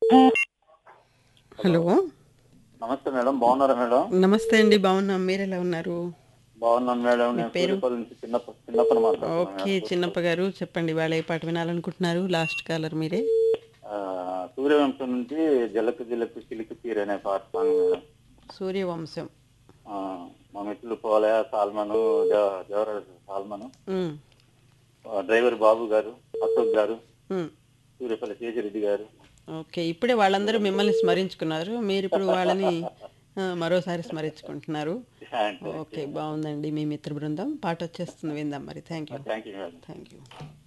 Hello నమస్తే madam బాగున్నారా madam నమస్తే అండి బాగున్నాం మీరు ఎలా ఉన్నారు బాగున్నాను మేడం నేను పేరు? సూర్యపల్లి నుంచి చిన్నప్ప చిన్నప్పని మాట్లాడుతున్నాను ఓకే చిన్నప్ప గారు చెప్పండి వాళ్ళ ఏ పాట వినాలనుకుంటున్నారు లాస్ట్ కాలర్ మీరే ఆ, సూర్యవంశం నుంచి జలకు జలకు చిలికి తీరు అనే పాట సాంగ్ మేడం సూర్యవంశం ఆ, మా మిత్రులు పోలే సాల్మను జవ- జవహర్ సాల్మను ఉమ్, ఆ, డ్రైవర్ బాబు గారు అశోక్ గారు ఉమ్. సూర్యపల్లి శేషరెడ్డి గారు ఓకే ఇప్పుడే వాళ్ళందరూ మిమ్మల్ని స్మరించుకున్నారు మీరు ఇప్పుడు వాళ్ళని ఆ, మరోసారి స్మరించుకుంటున్నారు ఓకే బాగుందండి మీ మిత్ర బృందం పాట వచ్చేస్తుంది విందాం మరి thank you thank you madam thank you